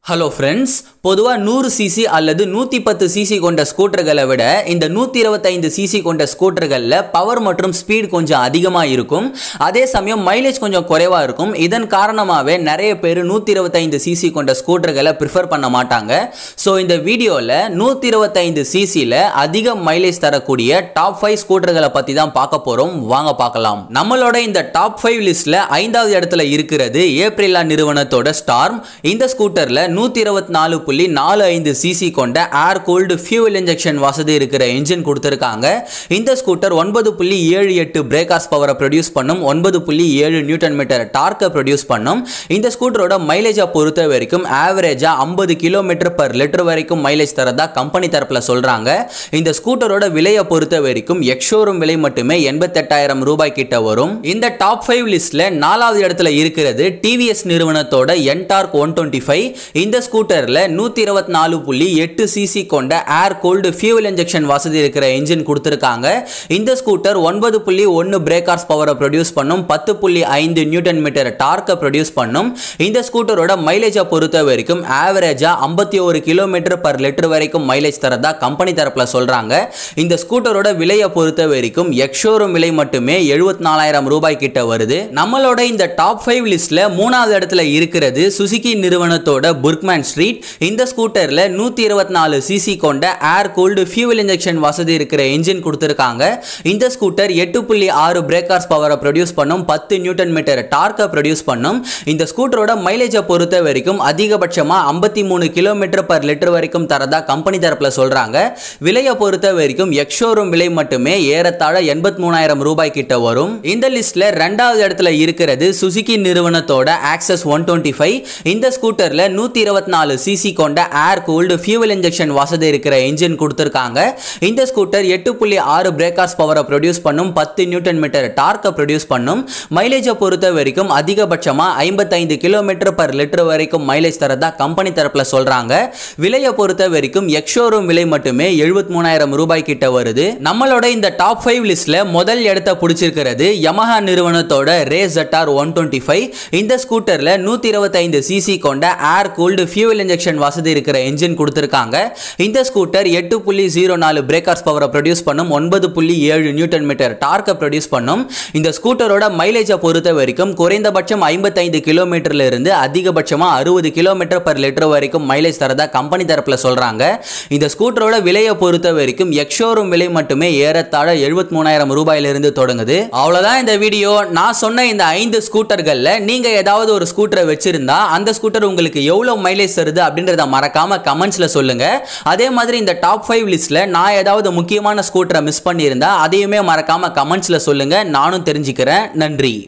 hello friends பொதுவாக நூறு CC அல்லது நூற்றி பத்து சிசி கொண்ட ஸ்கூட்டர்களை விட இந்த நூற்றி இருபத்தைந்து சிசி கொண்ட ஸ்கூட்டர்களில் பவர் மற்றும் ஸ்பீட் கொஞ்சம் அதிகமாக இருக்கும் அதே சமயம் மைலேஜ் கொஞ்சம் குறைவாக இருக்கும் இதன் காரணமாகவே நிறைய பேர் நூற்றி இருபத்தைந்து சிசி கொண்ட ஸ்கூட்டர்களை ப்ரிஃபர் பண்ண மாட்டாங்க ஸோ இந்த வீடியோவில் நூற்றி இருபத்தைந்து சிசியில் அதிக மைலேஜ் தரக்கூடிய டாப் ஃபைவ் ஸ்கூட்டர்களை பற்றி தான் பார்க்க போகிறோம் வாங்க பார்க்கலாம் நம்மளோட இந்த டாப் ஃபைவ் லிஸ்ட்டில் ஐந்தாவது இடத்துல இருக்கிறது ஏப்ரிலா நிறுவனத்தோட ஸ்டார்ம் இந்த ஸ்கூட்டரில் நூற்றி இருபத்தி நாலு புள்ளி நாலு ஐந்து சிசி கொண்ட ஏர் கூல்டு ஃபியூவல் இன்ஜெக்ஷன் வசதி இருக்கிற இன்ஜின் கொடுத்துருக்காங்க இந்த ஸ்கூட்டர் ஒன்பது புள்ளி ஏழு எட்டு பிரேக்காஸ் பவரை ப்ரொடியூஸ் பண்ணும் ஒன்பது புள்ளி ஏழு நியூட்டன் மீட்டர் டார்க்கை ப்ரொடியூஸ் பண்ணும் இந்த ஸ்கூட்டரோட மைலேஜை பொறுத்த வரைக்கும் ஆவரேஜாக ஐம்பது கிலோமீட்டர் பர் லிட்டர் வரைக்கும் மைலேஜ் தரதா கம்பெனி தரப்பில் சொல்கிறாங்க இந்த ஸ்கூட்டரோட விலையை பொறுத்த வரைக்கும் எக்ஷோரூம் விலை மட்டுமே எண்பத்தெட்டாயிரம் ரூபாய் கிட்ட வரும் இந்த டாப் ஃபைவ் லிஸ்ட்ல நாலாவது இடத்துல இருக்கிறது டிவிஎஸ் நிறுவனத்தோட என்டார்க் ஒன் டுவெண்ட்டி ஃபைவ் இந்த ஸ்கூட்டரில் நூற்றி இருபத்தி நாலு புள்ளி எட்டு சிசி கொண்ட ஏர் கோல்டு ஃபியூவல் இன்ஜெக்ஷன் வசதி இருக்கிற இன்ஜின் கொடுத்துருக்காங்க இந்த ஸ்கூட்டர் ஒன்பது புள்ளி ஒன்று பிரேக்கார்ஸ் பவரை ப்ரொடியூஸ் பண்ணும் பத்து புள்ளி ஐந்து நியூட்டன் மீட்டர் டார்க்கை ப்ரொடியூஸ் பண்ணும் இந்த ஸ்கூட்டரோட மைலேஜை பொறுத்த வரைக்கும் ஆவரேஜாக ஐம்பத்தி ஒரு கிலோமீட்டர் பர் லிட்டர் வரைக்கும் மைலேஜ் தரதா கம்பெனி தரப்பில் சொல்கிறாங்க இந்த ஸ்கூட்டரோட விலையை பொறுத்த வரைக்கும் எக்ஷோரூம் விலை மட்டுமே எழுபத்தி நாலாயிரம் ரூபாய் கிட்ட வருது நம்மளோட இந்த டாப் ஃபைவ் லிஸ்ட்ல மூணாவது இடத்துல இருக்கிறது சுசுகி நிறுவனத்தோட புர்க்மேன் ஸ்ட்ரீட் இந்த ஸ்கூட்டரில் நூற்றி இருபத்தி நாலு சிசி கொண்ட ஏர் கூல்டு ஃபியூவல் இன்ஜெக்ஷன் வசதி இருக்கிற இன்ஜின் கொடுத்துருக்காங்க இந்த ஸ்கூட்டர் எட்டு புள்ளி ஆறு பிரேக்கார்ஸ் பவரை ப்ரொடியூஸ் பண்ணும் பத்து நியூட்டன் மீட்டர் டார்க்கை ப்ரொடியூஸ் பண்ணும் இந்த ஸ்கூட்டரோட மைலேஜை பொறுத்த வரைக்கும் அதிகபட்சமாக ஐம்பத்தி மூணு கிலோமீட்டர் பர் லிட்டர் வரைக்கும் தரதா கம்பெனி தரப்பில் சொல்கிறாங்க விலையை பொறுத்த வரைக்கும் எக்ஷோரூம் விலை மட்டுமே ஏறத்தாழ எண்பத்தி மூணாயிரம் ரூபாய் கிட்ட வரும் இந்த லிஸ்ட்ல ரெண்டாவது இடத்துல இருக்கிறது சுசுகி நிறுவனத்தோட ஆக்சஸ் ஒன் டுவெண்ட்டி ஃபைவ் இந்த ஸ்கூட்டரில் நூற்றி இருபத்தி நாலு சிசி கொண்ட ஏர் கூல்டு ஃபியூவல் இன்ஜெக்ஷன் வசதி இருக்கிற இன்ஜின் கொடுத்துருக்காங்க இந்த ஸ்கூட்டர் எட்டு புள்ளி ஆறு பிரேக்கார்ஸ் பவரை ப்ரொடியூஸ் பண்ணும் பத்து நியூட்டன் மீட்டர் டார்க்கை ப்ரொடியூஸ் பண்ணும் மைலேஜை பொறுத்த வரைக்கும் அதிகபட்சமாக ஐம்பத்தைந்து கிலோமீட்டர் பர் லிட்டர் வரைக்கும் மைலேஜ் தரதா கம்பெனி தரப்பில் சொல்கிறாங்க விலையை பொறுத்த வரைக்கும் எக்ஷோரூம் விலை மட்டுமே எழுபத்தி மூணாயிரம் ரூபாய் கிட்ட வருது நம்மளோட இந்த டாப் ஃபைவ் லிஸ்ட்ல முதல் இடத்த பிடிச்சிருக்கிறது யமஹா நிறுவனத்தோட Ray ZR one twenty five இந்த ஸ்கூட்டரில் நூற்றி இருபத்தைந்து சிசி கொண்ட ஏர் கூல்டு ஃபியூவல் இன்ஜெக்ஷன் வசதி இருக்கிற இன்ஜின் கொடுத்துருக்காங்க இந்த ஸ்கூட்டர் எட்டு புள்ளி ஜீரோ நாலு பிரேக்கர்ஸ் பவரை ப்ரொடியூஸ் பண்ணும் ஒன்பது புள்ளி ஏழு நியூட்டன் மீட்டர் டார்க்கை ப்ரொடியூஸ் பண்ணும் இந்த ஸ்கூட்டரோட மைலேஜை பொறுத்த வரைக்கும் குறைந்தபட்சம் ஐம்பத்தைந்து கிலோமீட்டர்ல இருந்து அதிகபட்சமாக அறுபது கிலோமீட்டர் பர் லிட்டர் வரைக்கும் மைலேஜ் தரதா கம்பெனி தரப்பில் சொல்கிறாங்க இந்த ஸ்கூட்டரோட விலையை பொறுத்த வரைக்கும் எக்ஷோரூம் விலை மட்டுமே ஏறத்தாழ எழுபத்தி மூணாயிரம் ரூபாயிலிருந்து தொடங்குது அவ்வளோதான் இந்த வீடியோ நான் சொன்ன இந்த ஐந்து ஸ்கூட்டர்களில் நீங்கள் ஏதாவது ஒரு ஸ்கூட்டரை வச்சிருந்தா அந்த ஸ்கூட்டர் உங்களுக்கு எவ்வளோ மைலேஜ் தருது அப்படின்றத மறக்காம கமெண்ட்ஸில் சொல்லுங்க அதே மாதிரி இந்த டாப் ஃபைவ் லிஸ்ட்டில் நான் ஏதாவது முக்கியமான ஸ்கூட்டரை மிஸ் பண்ணியிருந்தா அதையுமே மறக்காம கமெண்ட்ஸில் சொல்லுங்க நானும் தெரிஞ்சுக்கிறேன் நன்றி